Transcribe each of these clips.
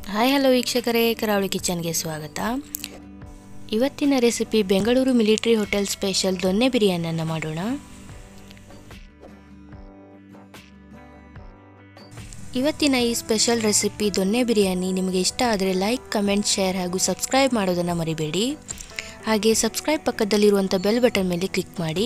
hi hello ವೀಕ್ಷಕರೇ ಕರಾವಳಿ ಕಿಚನ್ಗೆ ಸ್ವಾಗತ ಇವತ್ತಿನ recipe Bengaluru military hotel special donne ಬಿರಿಯಾನಿಯನ್ನು ಮಾಡೋಣ ಇವತ್ತಿನ ಈ ಸ್ಪೆಷಲ್ ರೆಸಿಪಿ ದೊನ್ನೆ ಬಿರಿಯಾನಿ ನಿಮಗೆ ಇಷ್ಟ ಆದರೆ ಲೈಕ್ ಕಮೆಂಟ್ ಶೇರ್ ಹಾಗೂ ಸಬ್ಸ್ಕ್ರೈಬ್ ಮಾಡೋದನ್ನು ಮರಿಬೇಡಿ ಹಾಗೆ ಸಬ್ಸ್ಕ್ರೈಬ್ ಪಕ್ಕದಲ್ಲಿರುವಂಥ ಬೆಲ್ ಬಟನ್ ಮೇಲೆ ಕ್ಲಿಕ್ ಮಾಡಿ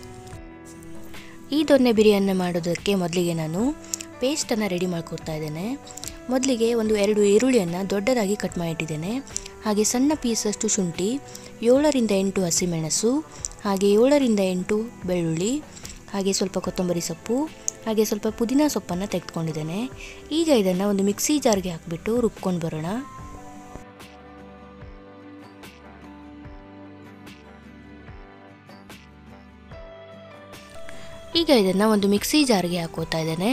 ಈ ದೊನ್ನೆ ಬಿರಿಯಾನಿ ಮಾಡೋದಕ್ಕೆ ಮೊದಲಿಗೆ ನಾನು ಪೇಸ್ಟನ್ನು ರೆಡಿ ಮಾಡ್ಕೊಡ್ತಾ ಇದ್ದೇನೆ ಮೊದಲಿಗೆ ಒಂದು ಎರಡು ಈರುಳ್ಳಿಯನ್ನು ದೊಡ್ಡದಾಗಿ ಕಟ್ ಮಾಡಿಟ್ಟಿದ್ದೇನೆ ಹಾಗೆ ಸಣ್ಣ ಪೀಸಷ್ಟು ಶುಂಠಿ ಏಳರಿಂದ ಎಂಟು ಹಸಿಮೆಣಸು ಹಾಗೆ ಏಳರಿಂದ ಎಂಟು ಬೆಳ್ಳುಳ್ಳಿ ಹಾಗೆ ಸ್ವಲ್ಪ ಕೊತ್ತಂಬರಿ ಸೊಪ್ಪು ಹಾಗೆ ಸ್ವಲ್ಪ ಪುದೀನ ಸೊಪ್ಪನ್ನು ತೆಗೆದುಕೊಂಡಿದ್ದೇನೆ ಈಗ ಇದನ್ನು ಒಂದು ಮಿಕ್ಸಿ ಜಾರ್ಗೆ ಹಾಕಿಬಿಟ್ಟು ರುಬ್ಕೊಂಡು ಬರೋಣ ಈಗ ಇದನ್ನು ಒಂದು ಮಿಕ್ಸಿ ಜಾರ್ಗೆ ಹಾಕೋತಾ ಇದ್ದೇನೆ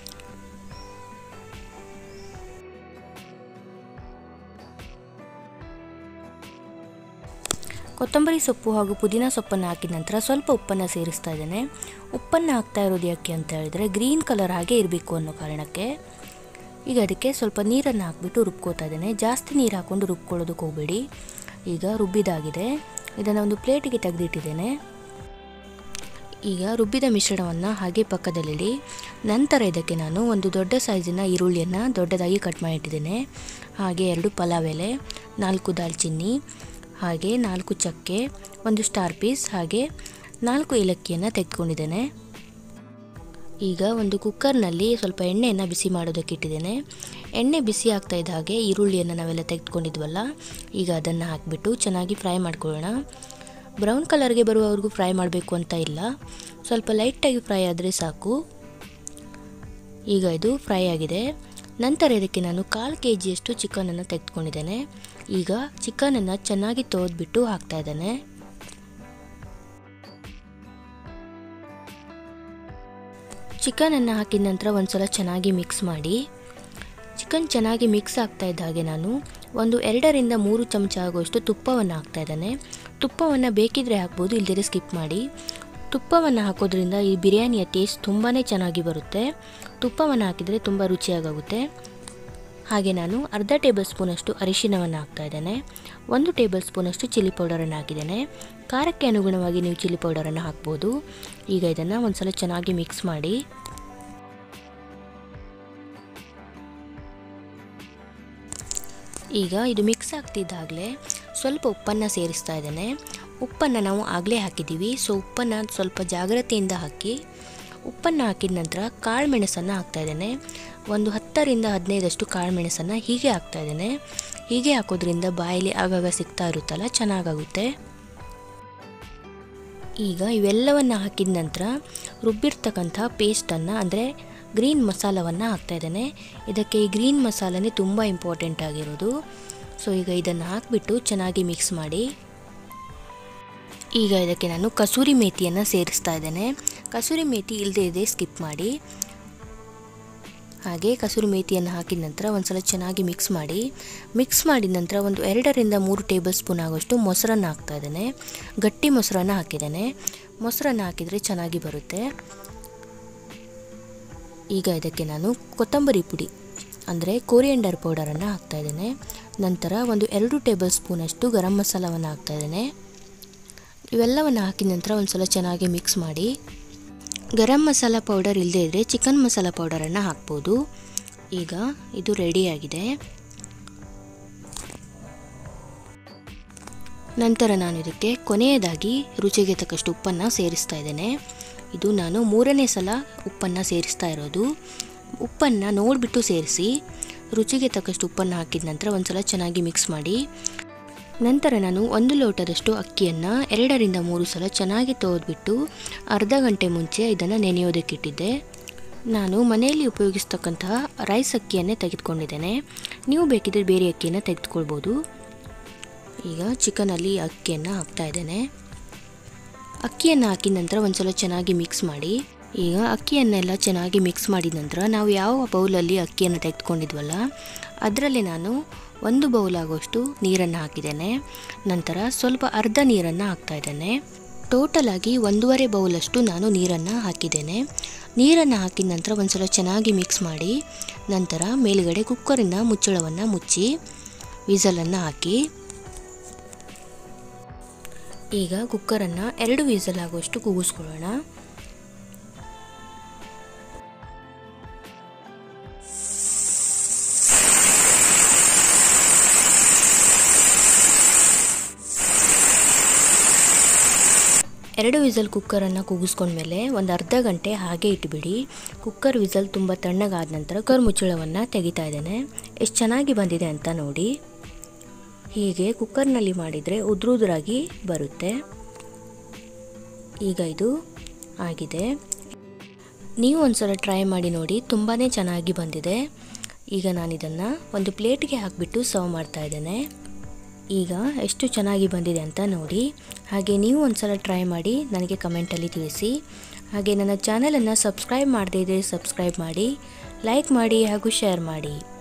ಕೊತ್ತಂಬರಿ ಸೊಪ್ಪು ಹಾಗೂ ಪುದೀನ ಸೊಪ್ಪನ್ನು ಹಾಕಿದ ನಂತರ ಸ್ವಲ್ಪ ಉಪ್ಪನ್ನು ಸೇರಿಸ್ತಾ ಇದ್ದೇನೆ ಉಪ್ಪನ್ನು ಹಾಕ್ತಾ ಇರೋದು ಯಾಕೆ ಅಂತ ಹೇಳಿದ್ರೆ ಗ್ರೀನ್ ಕಲರ್ ಹಾಗೆ ಇರಬೇಕು ಅನ್ನೋ ಕಾರಣಕ್ಕೆ ಈಗ ಅದಕ್ಕೆ ಸ್ವಲ್ಪ ನೀರನ್ನು ಹಾಕ್ಬಿಟ್ಟು ರುಬ್ಕೋತಾ ಇದ್ದೇನೆ ಜಾಸ್ತಿ ನೀರು ಹಾಕ್ಕೊಂಡು ರುಬ್ಕೊಳ್ಳೋದಕ್ಕೆ ಹೋಗಬೇಡಿ ಈಗ ರುಬ್ಬಿದಾಗಿದೆ ಇದನ್ನು ಒಂದು ಪ್ಲೇಟಿಗೆ ತೆಗೆದಿಟ್ಟಿದ್ದೇನೆ ಈಗ ರುಬ್ಬಿದ ಮಿಶ್ರಣವನ್ನು ಹಾಗೆ ಪಕ್ಕದಲ್ಲಿಡಿ ನಂತರ ಇದಕ್ಕೆ ನಾನು ಒಂದು ದೊಡ್ಡ ಸೈಜಿನ ಈರುಳ್ಳಿಯನ್ನು ದೊಡ್ಡದಾಗಿ ಕಟ್ ಮಾಡಿಟ್ಟಿದ್ದೇನೆ ಹಾಗೆ ಎರಡು ಪಲಾವ್ ಎಲೆ ನಾಲ್ಕು ದಾಲ್ಚಿನ್ನಿ ಹಾಗೆ ನಾಲ್ಕು ಚಕ್ಕೆ ಒಂದು ಸ್ಟಾರ್ ಪೀಸ್ ಹಾಗೆ ನಾಲ್ಕು ಏಲಕ್ಕಿಯನ್ನು ತೆಗೆದುಕೊಂಡಿದ್ದೇನೆ ಈಗ ಒಂದು ಕುಕ್ಕರ್ನಲ್ಲಿ ಸ್ವಲ್ಪ ಎಣ್ಣೆಯನ್ನು ಬಿಸಿ ಮಾಡೋದಕ್ಕೆ ಇಟ್ಟಿದ್ದೇನೆ ಎಣ್ಣೆ ಬಿಸಿ ಆಗ್ತಾ ಇದ್ದ ಹಾಗೆ ಈರುಳ್ಳಿಯನ್ನು ನಾವೆಲ್ಲ ತೆಗೆದುಕೊಂಡಿದ್ವಲ್ಲ ಈಗ ಅದನ್ನು ಹಾಕಿಬಿಟ್ಟು ಚೆನ್ನಾಗಿ ಫ್ರೈ ಮಾಡ್ಕೊಳ್ಳೋಣ ಬ್ರೌನ್ ಕಲರ್ಗೆ ಬರುವವರೆಗೂ ಫ್ರೈ ಮಾಡಬೇಕು ಅಂತ ಇಲ್ಲ ಸ್ವಲ್ಪ ಲೈಟಾಗಿ ಫ್ರೈ ಆದರೆ ಸಾಕು ಈಗ ಇದು ಫ್ರೈ ಆಗಿದೆ ನಂತರ ಇದಕ್ಕೆ ನಾನು ಕಾಲು ಕೆ ಜಿಯಷ್ಟು ಚಿಕನನ್ನು ತೆಗೆದುಕೊಂಡಿದ್ದೇನೆ ಈಗ ಚಿಕನನ್ನು ಚೆನ್ನಾಗಿ ತೊಳೆದ್ಬಿಟ್ಟು ಹಾಕ್ತಾ ಇದ್ದೇನೆ ಚಿಕನನ್ನು ಹಾಕಿದ ನಂತರ ಒಂದ್ಸಲ ಚೆನ್ನಾಗಿ ಮಿಕ್ಸ್ ಮಾಡಿ ಚಿಕನ್ ಚೆನ್ನಾಗಿ ಮಿಕ್ಸ್ ಆಗ್ತಾ ಇದ್ದ ಹಾಗೆ ನಾನು ಒಂದು ಎರಡರಿಂದ ಮೂರು ಚಮಚ ಆಗುವಷ್ಟು ತುಪ್ಪವನ್ನು ಹಾಕ್ತಾ ಇದ್ದೇನೆ ತುಪ್ಪವನ್ನು ಬೇಕಿದ್ರೆ ಹಾಕ್ಬೋದು ಇಲ್ಲದಿದ್ರೆ ಸ್ಕಿಪ್ ಮಾಡಿ ತುಪ್ಪವನ್ನು ಹಾಕೋದ್ರಿಂದ ಈ ಬಿರಿಯಾನಿಯ ಟೇಸ್ಟ್ ತುಂಬಾ ಚೆನ್ನಾಗಿ ಬರುತ್ತೆ ತುಪ್ಪವನ್ನು ಹಾಕಿದರೆ ತುಂಬ ರುಚಿಯಾಗುತ್ತೆ ಹಾಗೆ ನಾನು ಅರ್ಧ ಟೇಬಲ್ ಸ್ಪೂನಷ್ಟು ಅರಿಶಿನವನ್ನು ಹಾಕ್ತಾ ಇದ್ದೇನೆ ಒಂದು ಟೇಬಲ್ ಸ್ಪೂನಷ್ಟು ಚಿಲ್ಲಿ ಪೌಡರನ್ನು ಹಾಕಿದ್ದೇನೆ ಖಾರಕ್ಕೆ ಅನುಗುಣವಾಗಿ ನೀವು ಚಿಲ್ಲಿ ಪೌಡರನ್ನು ಹಾಕ್ಬೋದು ಈಗ ಇದನ್ನು ಒಂದ್ಸಲ ಚೆನ್ನಾಗಿ ಮಿಕ್ಸ್ ಮಾಡಿ ಈಗ ಇದು ಮಿಕ್ಸ್ ಆಗ್ತಿದ್ದಾಗಲೇ ಸ್ವಲ್ಪ ಉಪ್ಪನ್ನು ಸೇರಿಸ್ತಾ ಇದ್ದೇನೆ ಉಪ್ಪನ್ನು ನಾವು ಆಗಲೇ ಹಾಕಿದ್ದೀವಿ ಸೊ ಉಪ್ಪನ್ನು ಸ್ವಲ್ಪ ಜಾಗ್ರತೆಯಿಂದ ಹಾಕಿ ಉಪ್ಪನ್ನು ಹಾಕಿದ ನಂತರ ಕಾಳು ಮೆಣಸನ್ನು ಹಾಕ್ತಾ ಇದ್ದೇನೆ ಒಂದು ಹತ್ತರಿಂದ ಹದಿನೈದಷ್ಟು ಕಾಳು ಮೆಣಸನ್ನು ಹೀಗೆ ಹಾಕ್ತಾ ಇದ್ದೇನೆ ಹೀಗೆ ಹಾಕೋದ್ರಿಂದ ಬಾಯಲ್ಲಿ ಆಗಾಗ ಸಿಗ್ತಾ ಇರುತ್ತಲ್ಲ ಚೆನ್ನಾಗಾಗುತ್ತೆ ಈಗ ಇವೆಲ್ಲವನ್ನು ಹಾಕಿದ ನಂತರ ರುಬ್ಬಿರ್ತಕ್ಕಂಥ ಪೇಸ್ಟನ್ನು ಅಂದರೆ ಗ್ರೀನ್ ಮಸಾಲವನ್ನು ಹಾಕ್ತಾ ಇದ್ದೇನೆ ಇದಕ್ಕೆ ಈ ಗ್ರೀನ್ ಮಸಾಲನೇ ತುಂಬ ಇಂಪಾರ್ಟೆಂಟ್ ಆಗಿರೋದು ಸೊ ಈಗ ಇದನ್ನು ಹಾಕಿಬಿಟ್ಟು ಚೆನ್ನಾಗಿ ಮಿಕ್ಸ್ ಮಾಡಿ ಈಗ ಇದಕ್ಕೆ ನಾನು ಕಸೂರಿ ಮೇಥಿಯನ್ನು ಸೇರಿಸ್ತಾ ಇದ್ದೇನೆ ಕಸೂರಿ ಮೇಥಿ ಇಲ್ಲದೇ ಇದೆ ಸ್ಕಿಪ್ ಮಾಡಿ ಹಾಗೆ ಕಸೂರಿ ಮೇಥಿಯನ್ನು ಹಾಕಿದ ನಂತರ ಒಂದ್ಸಲ ಚೆನ್ನಾಗಿ ಮಿಕ್ಸ್ ಮಾಡಿ ಮಿಕ್ಸ್ ಮಾಡಿದ ನಂತರ ಒಂದು ಎರಡರಿಂದ ಮೂರು ಟೇಬಲ್ ಸ್ಪೂನ್ ಆಗುವಷ್ಟು ಮೊಸರನ್ನು ಹಾಕ್ತಾ ಇದ್ದೇನೆ ಗಟ್ಟಿ ಮೊಸರನ್ನು ಹಾಕಿದ್ದೇನೆ ಮೊಸರನ್ನು ಹಾಕಿದರೆ ಚೆನ್ನಾಗಿ ಬರುತ್ತೆ ಈಗ ಇದಕ್ಕೆ ನಾನು ಕೊತ್ತಂಬರಿ ಪುಡಿ ಅಂದರೆ ಕೋರಿಯಂಡರ್ ಪೌಡರನ್ನು ಹಾಕ್ತಾ ಇದ್ದೇನೆ ನಂತರ ಒಂದು ಎರಡು ಟೇಬಲ್ ಸ್ಪೂನಷ್ಟು ಗರಂ ಮಸಾಲವನ್ನು ಹಾಕ್ತಾ ಇದ್ದೇನೆ ಇವೆಲ್ಲವನ್ನು ಹಾಕಿದ ನಂತರ ಒಂದು ಸಲ ಚೆನ್ನಾಗಿ ಮಿಕ್ಸ್ ಮಾಡಿ ಗರಂ ಮಸಾಲ ಪೌಡರ್ ಇಲ್ಲದೇ ಇದ್ದರೆ ಚಿಕನ್ ಮಸಾಲ ಪೌಡರನ್ನು ಹಾಕ್ಬೋದು ಈಗ ಇದು ರೆಡಿಯಾಗಿದೆ ನಂತರ ನಾನು ಇದಕ್ಕೆ ಕೊನೆಯದಾಗಿ ರುಚಿಗೆ ತಕ್ಕಷ್ಟು ಉಪ್ಪನ್ನು ಸೇರಿಸ್ತಾ ಇದ್ದೇನೆ ಇದು ನಾನು ಮೂರನೇ ಸಲ ಉಪ್ಪನ್ನು ಸೇರಿಸ್ತಾ ಇರೋದು ಉಪ್ಪನ್ನು ನೋಡಿಬಿಟ್ಟು ಸೇರಿಸಿ ರುಚಿಗೆ ತಕ್ಕಷ್ಟು ಉಪ್ಪನ್ನು ಹಾಕಿದ ನಂತರ ಒಂದು ಸಲ ಚೆನ್ನಾಗಿ ಮಿಕ್ಸ್ ಮಾಡಿ ನಂತರ ನಾನು ಒಂದು ಲೋಟದಷ್ಟು ಅಕ್ಕಿಯನ್ನು ಎರಡರಿಂದ ಮೂರು ಸಲ ಚೆನ್ನಾಗಿ ತೊಳೆದ್ಬಿಟ್ಟು ಅರ್ಧ ಗಂಟೆ ಮುಂಚೆ ಇದನ್ನು ನೆನೆಯೋದಕ್ಕಿಟ್ಟಿದ್ದೆ ನಾನು ಮನೆಯಲ್ಲಿ ಉಪಯೋಗಿಸ್ತಕ್ಕಂತಹ ರೈಸ್ ಅಕ್ಕಿಯನ್ನೇ ತೆಗೆದುಕೊಂಡಿದ್ದೇನೆ ನೀವು ಬೇಕಿದ್ರೆ ಬೇರೆ ಅಕ್ಕಿಯನ್ನು ತೆಗೆದುಕೊಳ್ಬೋದು ಈಗ ಚಿಕನಲ್ಲಿ ಅಕ್ಕಿಯನ್ನು ಹಾಕ್ತಾ ಇದ್ದೇನೆ ಅಕ್ಕಿಯನ್ನು ಹಾಕಿದ ನಂತರ ಒಂದ್ಸಲ ಚೆನ್ನಾಗಿ ಮಿಕ್ಸ್ ಮಾಡಿ ಈಗ ಅಕ್ಕಿಯನ್ನೆಲ್ಲ ಚೆನ್ನಾಗಿ ಮಿಕ್ಸ್ ಮಾಡಿದ ನಂತರ ನಾವು ಯಾವ ಬೌಲಲ್ಲಿ ಅಕ್ಕಿಯನ್ನು ತೆಗೆದುಕೊಂಡಿದ್ವಲ್ಲ ಅದರಲ್ಲಿ ನಾನು ಒಂದು ಬೌಲ್ ಆಗುವಷ್ಟು ನೀರನ್ನು ಹಾಕಿದ್ದೇನೆ ನಂತರ ಸ್ವಲ್ಪ ಅರ್ಧ ನೀರನ್ನು ಹಾಕ್ತಾ ಇದ್ದೇನೆ ಟೋಟಲ್ ಆಗಿ ಒಂದೂವರೆ ಬೌಲಷ್ಟು ನಾನು ನೀರನ್ನು ಹಾಕಿದ್ದೇನೆ ನೀರನ್ನು ಹಾಕಿದ ನಂತರ ಒಂದ್ಸಲ ಚೆನ್ನಾಗಿ ಮಿಕ್ಸ್ ಮಾಡಿ ನಂತರ ಮೇಲುಗಡೆ ಕುಕ್ಕರಿನ ಮುಚ್ಚಳವನ್ನು ಮುಚ್ಚಿ ವಿಸಲನ್ನು ಹಾಕಿ ಈಗ ಕುಕ್ಕರನ್ನು ಎರಡು ವಿಸಲ್ ಆಗುವಷ್ಟು ಕೂಗಿಸ್ಕೊಳ್ಳೋಣ ಎರಡು ವಿಸಲ್ ಕುಕ್ಕರನ್ನು ಕೂಗಿಸ್ಕೊಂಡ್ಮೇಲೆ ಒಂದು ಅರ್ಧ ಗಂಟೆ ಹಾಗೆ ಇಟ್ಬಿಡಿ ಕುಕ್ಕರ್ ವಿಸಲ್ ತುಂಬ ತಣ್ಣಗಾದ ನಂತರ ಕುಕ್ಕರ್ ಮುಚ್ಚಳವನ್ನು ತೆಗಿತಾ ಇದ್ದೇನೆ ಎಷ್ಟು ಚೆನ್ನಾಗಿ ಬಂದಿದೆ ಅಂತ ನೋಡಿ ಹೀಗೆ ಕುಕ್ಕರ್ನಲ್ಲಿ ಮಾಡಿದರೆ ಉದ್ರುದ್ರಾಗಿ ಬರುತ್ತೆ ಈಗ ಇದು ಆಗಿದೆ ನೀವು ಒಂದ್ಸಲ ಟ್ರೈ ಮಾಡಿ ನೋಡಿ ತುಂಬಾ ಚೆನ್ನಾಗಿ ಬಂದಿದೆ ಈಗ ನಾನು ಇದನ್ನು ಒಂದು ಪ್ಲೇಟ್ಗೆ ಹಾಕಿಬಿಟ್ಟು ಸರ್ವ್ ಮಾಡ್ತಾ ಇದ್ದೇನೆ ಈಗ ಎಷ್ಟು ಚೆನ್ನಾಗಿ ಬಂದಿದೆ ಅಂತ ನೋಡಿ ಹಾಗೆ ನೀವು ಒಂದ್ಸಲ ಟ್ರೈ ಮಾಡಿ ನನಗೆ ಕಮೆಂಟಲ್ಲಿ ತಿಳಿಸಿ ಹಾಗೆ ನನ್ನ ಚಾನಲನ್ನು ಸಬ್ಸ್ಕ್ರೈಬ್ ಮಾಡದೇ ಇದ್ದರೆ ಸಬ್ಸ್ಕ್ರೈಬ್ ಮಾಡಿ ಲೈಕ್ ಮಾಡಿ ಹಾಗೂ ಶೇರ್ ಮಾಡಿ